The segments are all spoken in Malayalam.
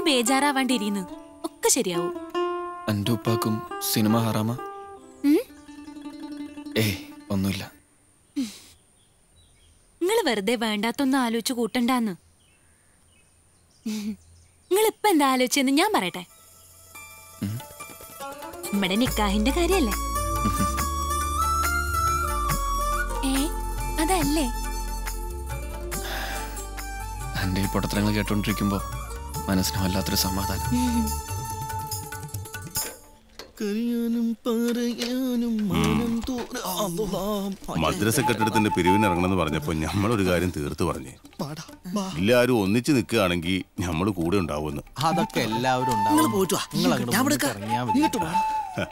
ബേജാറാവാണ്ടിരിക്കുന്നു ഒക്കെ ശരിയാവും എൻ്റെ ഉപ്പാക്കും സിനിമ ഹറാമ ഉം? ഏയ് ഒന്നുമില്ല നിങ്ങൾ വെറുതെ വേണ്ടാത്തൊന്നും ആലോചിച്ച് കൂട്ടണ്ടാന്ന് നിങ്ങൾ ഇപ്പൊ എന്താ ആലോചിച്ചെന്ന് ഞാൻ പറയട്ടെ നമ്മുടെ നിക്കാഹിന്റെ കാര്യല്ലേ ഏ അതല്ലേ എൻ്റെ ഈ പൊട്ടത്തരങ്ങൾ കേട്ടോണ്ടിരിക്കുമ്പോൾ മനസ്സിന് വല്ലാത്തൊരു സമാധാനം കരയാനും പറയാനും മനം തോര- അല്ലാ, മദ്രസ കെട്ടിടത്തിന്റെ പിരിവിന് ഇറങ്ങണമെന്ന് പറഞ്ഞപ്പോ ഞമ്മളൊരു കാര്യം തീർത്തു പറഞ്ഞു പാടാ, വാ. എല്ലാവരും ഒന്നിച്ച് നിൽക്കുകയാണെങ്കിൽ നമ്മൾ കൂടെ ഉണ്ടാവുമെന്ന് അതൊക്കെ എല്ലാവരും നിങ്ങള് ഉണ്ടാവും പോയിട്ട് വാ. നിങ്ങൾ അങ്ങോട്ട് ഞാൻ ഇവിടെ മുന്നിട്ട് നിൽക്കാം. ഇറങ്ങിയാ മതി. ഇങ്ങോട്ട് വാ.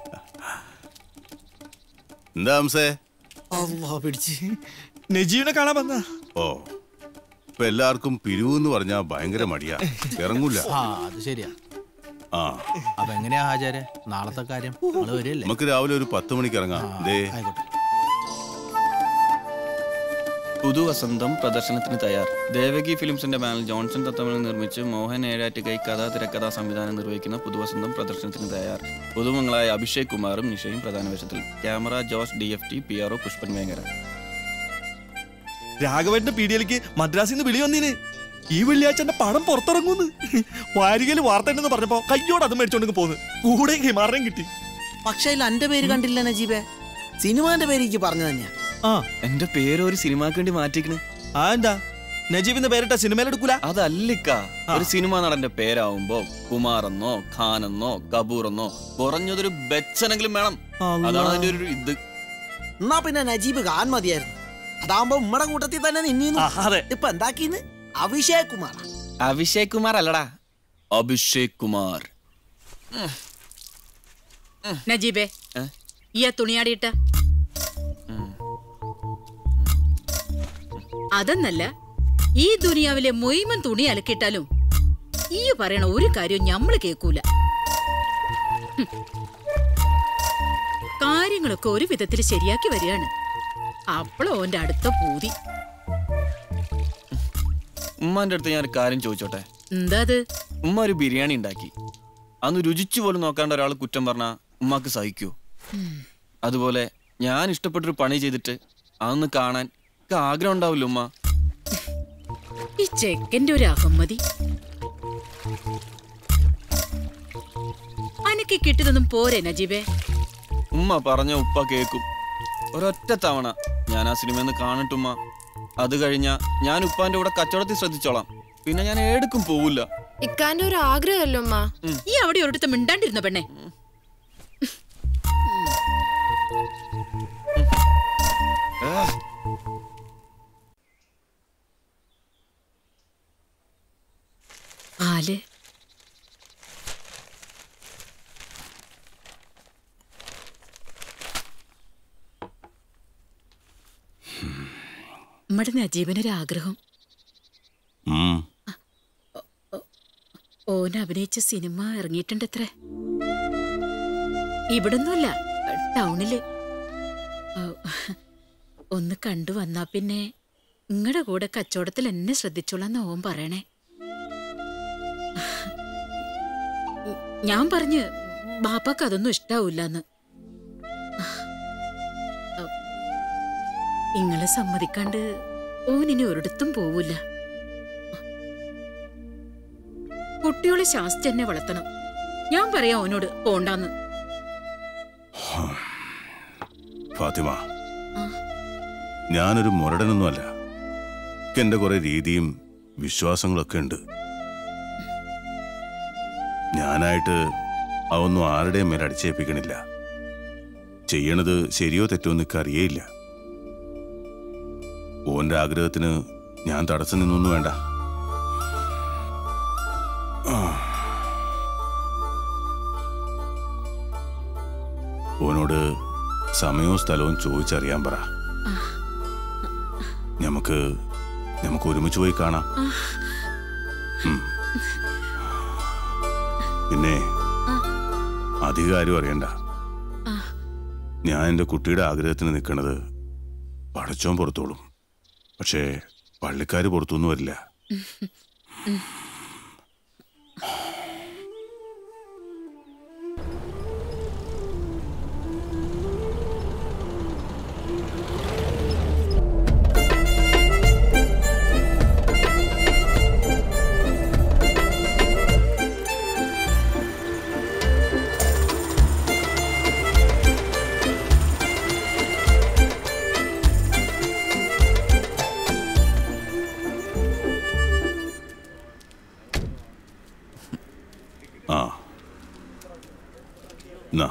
എന്താ ഹംസേ അല്ലാ, പിടിച്ച് നജീവിനെ കാണാൻ വന്ന ഓ ഇപ്പൊ എല്ലാവർക്കും പിരിവ് എന്ന് പറഞ്ഞാ ഭയങ്കര മടിയാ ഇറങ്ങൂല ആ അത് ശരിയാ ആ അപ്പൊ എങ്ങനെയാ ഹാജാരെ നാളത്തെ കാര്യം നമ്മള് വരില്ലേ നമുക്ക് രാവിലെ ഒരു പത്ത് മണിക്ക് ഇറങ്ങാം ദേ ആയിക്കോട്ടെ പുതുവസന്തം പ്രദർശനത്തിന് തയ്യാർ ദേവകി ഫിലിംസിന്റെ ബാനൽ ജോൺസൺ തത്തമൽ നിർമ്മിച്ച് മോഹൻ ഏഴാറ്റുകൈ കഥാ തിരക്കഥാ സംവിധാനം നിർവഹിക്കുന്ന പുതുവസന്തം പ്രദർശനത്തിന് തയ്യാർ പുതുമങ്ങളായ അഭിഷേക് കുമാറും നിഷയും പ്രധാന വേഷത്തിൽ camera Jose D F T P R O Pushpan Vengara രാഘവന്റെ പീഡിയയിലേക്ക് മദ്രാസിൽ നിന്ന് വിളി വന്നീന് ഈ വെള്ളിയാഴ്ച എന്റെ പടം പുറത്തിറങ്ങൂന്ന് വാരികയിൽ വാർത്ത ഉണ്ടെന്ന് പറഞ്ഞപ്പോ കയ്യോട് അത് മേടിച്ചോണ്ട് പോന്ന് കൂടെ ഹിമാറിനെയും കിട്ടി പക്ഷെ അതിൽ എന്റെ പേര് കണ്ടില്ല നജീബെ സിനിമാന്റെ പേര് എനിക്ക് പറഞ്ഞു തന്നെയാ ആ എന്റെ പേര് ഒരു സിനിമാക്ക് വേണ്ടി മാറ്റിക്കണ് ആ എന്താ നജീബിന്റെ പേരിട്ട സിനിമയിലെടുക്കൂല അതല്ലിക്ക ഒരു സിനിമ നടന്റെ പേരാവുമ്പോ കുമാറെന്നോ ഖാനെന്നോ കപൂറെന്നോ കുറഞ്ഞതൊരു ബെച്ചനെങ്കിലും വേണം അതാണ് അതിന്റെ ഒരു ഇത് എന്നാ പിന്നെ നജീബ് ഖാൻ മതിയായിരുന്നു അതാവുമ്പോ ഉമ്മടെ കൂട്ടത്തിൽ തന്നെ നിന്നീന്നു ആ, അതെ ഇപ്പൊ എന്താക്കീന്ന് അഭിഷേക് കുമാർ അഭിഷേക് കുമാർ അല്ലടാ അഭിഷേക് കുമാർ നജീബേ ഏ? ഈ ആ തുണിയാടിയിട്ട അതെന്നല്ല ഈ ദുനിയാവിലെ മൊയ്മൻ തുണി അലക്കിയിട്ടാലും ഈ പറയണ ഒരു കാര്യവും ഞമ്മള് കേൾക്കൂല ഹും. കാര്യങ്ങളൊക്കെ ഒരു വിധത്തിൽ ശരിയാക്കി വരികയാണ് അപ്പളോ ഓന്റെ അടുത്ത പൂതി ഉമ്മാന്റെ അടുത്ത് ഞാൻ ഒരു കാര്യം ചോദിച്ചോട്ടെ എന്താ അത് ഉമ്മ ഒരു ബിരിയാണി ഉണ്ടാക്കി അന്ന് രുചിച്ചു പോലും നോക്കാണ്ട് ഒരാൾ കുറ്റം പറഞ്ഞാ ഉമ്മാക്ക് സഹിക്കൂ അതുപോലെ ഞാൻ ഇഷ്ടപ്പെട്ടൊരു പണി ചെയ്തിട്ട് അതൊന്ന് കാണാൻ എനിക്ക് ആഗ്രഹം ഉണ്ടാവില്ല ഉമ്മ ഈ ചെക്കന്റെ ഒരു അഹമ്മതി അനക്ക് കിട്ടുന്നതും പോരെ നജീബേ ഉമ്മ പറഞ്ഞ ഉപ്പ കേക്കും ഒരൊറ്റ തവണ ഞാൻ ആ സിനിമ കാണട്ടുമ്മ അത് കഴിഞ്ഞാ ഞാൻ ഉപ്പാന്റെ കൂടെ കച്ചവടത്തിൽ ശ്രദ്ധിച്ചോളാം പിന്നെ ഞാൻ ഏടുക്കും പോവില്ല ഇക്കാന്റെ ഒരു ആഗ്രഹമല്ലോ അമ്മ ഈ അവിടെ ഒരിടത്ത് മിണ്ടാണ്ടിരുന്ന പെണ്ണെ പാല് നമ്മുടെ നജീബനൊരാഗ്രഹം ഉം. ഓൻ അഭിനയിച്ച സിനിമ ഇറങ്ങിയിട്ടുണ്ട് അത്രേ ഇവിടൊന്നുമല്ല ടൗണില് ഓ, ഒന്ന് കണ്ടു വന്നാ പിന്നെ നിങ്ങളുടെ കൂടെ കച്ചവടത്തിൽ എന്നെ ശ്രദ്ധിച്ചോളാന്ന് ഓൻ പറയണേ ഞാൻ പറഞ്ഞ് ബാപ്പാക്ക് അതൊന്നും ഇഷ്ടാവൂലെന്ന് ഇങ്ങളെ സമ്മതിക്കാണ്ട് ഓൻ ഇനി ഒരിടത്തും പോവില്ല കുട്ടികളെ ശാസ്ത്രം തന്നെ വളർത്തണം ഞാൻ പറയാം അവനോട് പോണ്ടാന്ന് ഫാത്തിമ ആ. ഞാനൊരു മുരടനൊന്നുമല്ല എന്റെ കുറെ രീതിയും വിശ്വാസങ്ങളൊക്കെ ഉണ്ട് ഞാനായിട്ട് അതൊന്നും ആരുടെയും മേൽ അടിച്ചേൽപ്പിക്കണില്ല ചെയ്യണത് ശരിയോ തെറ്റോ എന്നൊക്കെ അറിയേയില്ല ഓന്റെ ആഗ്രഹത്തിന് ഞാൻ തടസ്സം നിന്നൊന്നും വേണ്ട ആ. ഓനോട് സമയവും സ്ഥലവും ചോദിച്ചറിയാൻ പറ നമുക്ക് നമുക്ക് ഒരുമിച്ച് പോയി കാണാം ഉം. പിന്നെ അധികാരം അറിയണ്ട ഞാൻ എൻ്റെ കുട്ടിയുടെ ആഗ്രഹത്തിന് നിൽക്കണത് പടച്ചോൻ പുറത്തോളും പക്ഷേ പള്ളിക്കാർ പുറത്തൊന്നും വരില്ല എന്നാ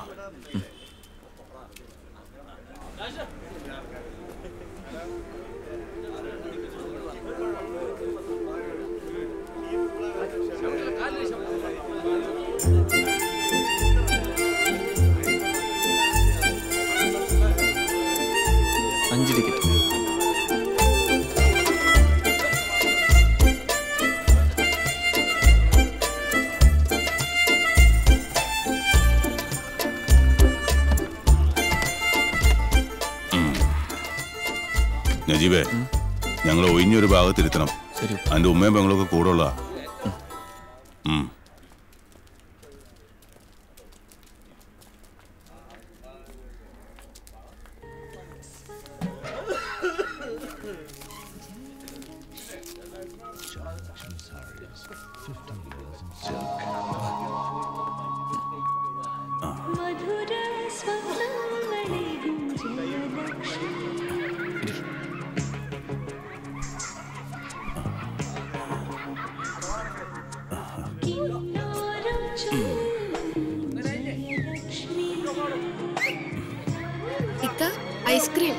അഞ്ച് ടിക്കറ്റ് നജീബേ ഞങ്ങൾ ഒഴിഞ്ഞൊരു ഭാഗത്തിരുത്തണം ശരി അതിന്റെ ഉമ്മയും പെങ്ങളൊക്കെ കൂടെ ഉള്ള ഇക്ക ഐസ്ക്രീം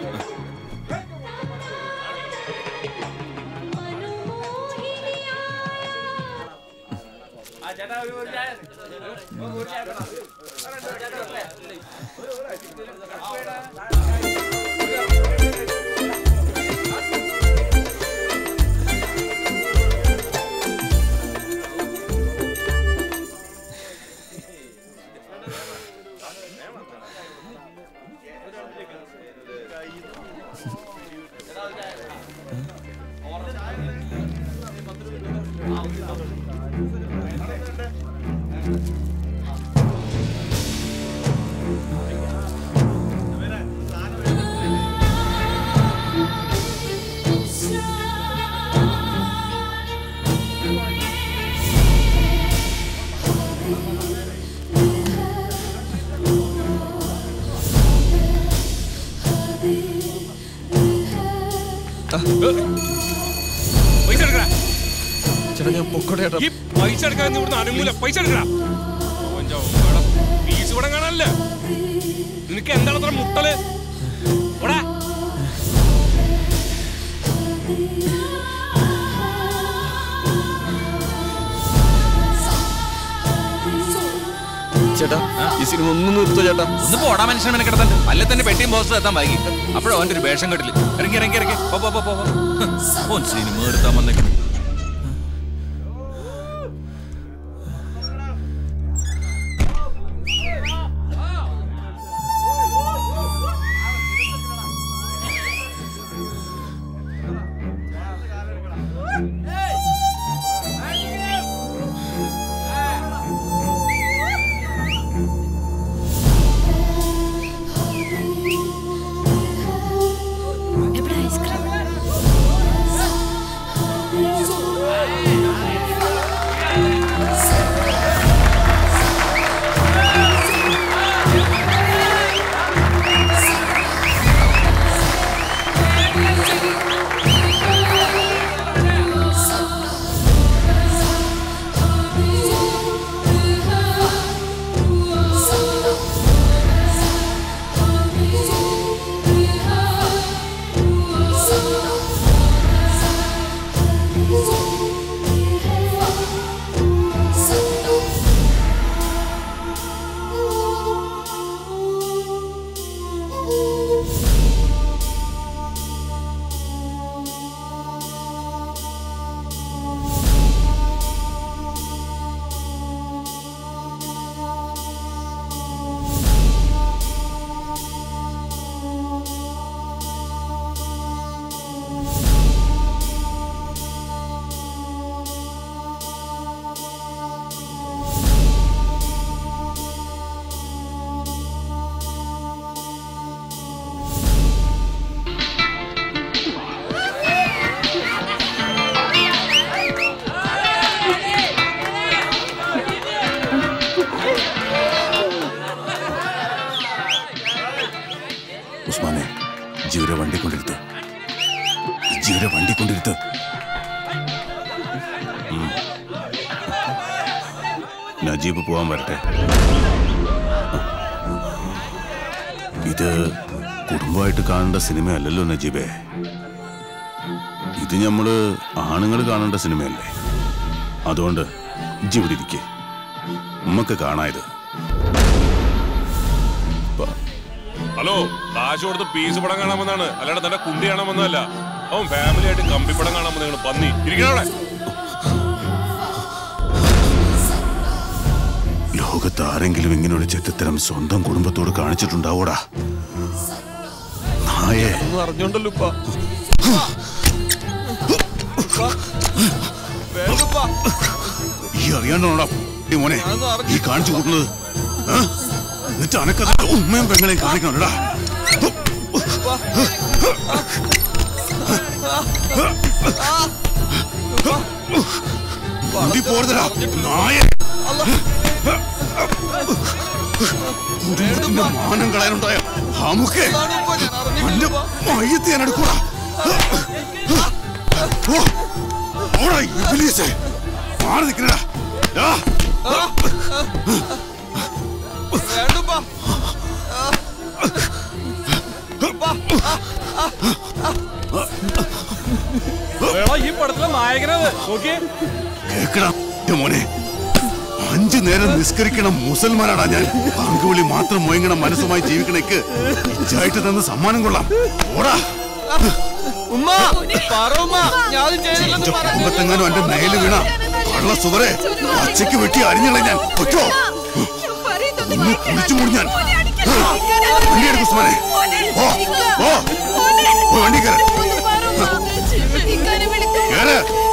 പൈസ എടുക്കടാ ചേട്ടാ ഞാൻ പൊക്കോട്ടെ ചേട്ടാ ഈ പൈസ എടുക്കാൻ നീ ഇവിടുന്ന് അനങ്ങൂല പൈസ എടുക്കടാ ഫീസ് ഇവിടെ കാണാനല്ലേ നിനക്ക് എന്താണ് അത്ര മുട്ടല് ഓടാ ചേട്ടാ ഈ സിനിമ ഒന്ന് നിർത്തോ ചേട്ടാ ഒന്ന് പോടാ മനുഷ്യനെ മെനെ കിടത്തണ്ട് അല്ലെ തന്നെ പെട്ടിയും ബോസ് എത്താൻ വൈകി അപ്പോഴോ അവന്റെ ഒരു വേഷം കെട്ടില്ല ഇറങ്ങി ഇറങ്ങി ഇറങ്ങി പോ പോ പോ പോ പോ. ഓൻ സിനിമ എടുത്താൻ വന്നേക്കുന്നു എവിടെ ഐസ്ക്രീം ഉസ്മാനെ ജീവരെ വണ്ടി കൊണ്ടിരുത്ത് ജീവരെ വണ്ടി കൊണ്ടിരുത്ത് ഉം. നജീബ് പോവാൻ വരട്ടെ ഇത് കുടുംബമായിട്ട് കാണേണ്ട സിനിമയല്ലല്ലോ നജീബേ ഇത് നമ്മള് ആണുങ്ങൾ കാണേണ്ട സിനിമയല്ലേ അതുകൊണ്ട് ഇജ്ജ് ഇവിടെ ഇരിക്കേ ഉമ്മക്ക് കാണായത് ഹലോ കാശ് കൊടുത്ത് പീസ് പടം കാണാമെന്നാണ് അല്ലാണ്ട് തന്റെ കുണ്ടി കാണാമെന്നല്ല അവൻ ഫാമിലി ആയിട്ട് കമ്പിപ്പടം കാണാൻ വന്നതാണ് പന്നി ഇരിക്കണവിടെ ലോകത്ത് ആരെങ്കിലും ഇങ്ങനെ ഒരു ചെറ്റത്തരം സ്വന്തം കുടുംബത്തോട് കാണിച്ചിട്ടുണ്ടാവൂടാ നായേ ഒന്നും അറിഞ്ഞോണ്ടല്ലോ ഉപ്പ ഈ അറിയാണ്ടോടാ ഈ മോനെ ഈ കാണിച്ചു കൂട്ടുന്നത് ആ? എന്നിട്ട് അനക്കത് ഉമ്മയും പെങ്ങളെയും കാണിക്കണോടാ മുടി പോരുതടാ നായ കുടുംബത്തിന്റെ മാനം കളയാനുണ്ടായ നമുക്ക് എന്റെ മയ്യത്ത് ഞാൻ എടുക്കൂടാ ഓ, ഓടാ ഇബിലീസേ മാറി നിൽക്കണടാ ആ ഈ പടത്തിലെ നായകനത് നോക്കിയേ കേക്കടാ എന്റെ മോനെ അഞ്ചു നേരം നിസ്കരിക്കണം മുസൽമാനാടാ ഞാൻ പങ്കുവിളി മാത്രം മോയങ്ങണം മനസ്സുമായി ജീവിക്കണേക്ക് ഇച്ചായിട്ട് തന്ന സമ്മാനം കൊള്ളാം ഓടാ ഉമ്മ പറ ഉമ്മ ഞാൻ എന്റെ കുടുംബത്തെങ്ങാനും എന്റെ മേല് വീണ കള്ള സുതറെ പച്ചയ്ക്ക് വെട്ടി അരിഞ്ഞളെ ഞാൻ ഒറ്റോ ഒന്ന് കുടിച്ചു മൂടി ഞാൻ വണ്ടി എടുക്കും ഉസ്മാനെ ഓ ഓ ഓ, വണ്ടി കയറ കേറ്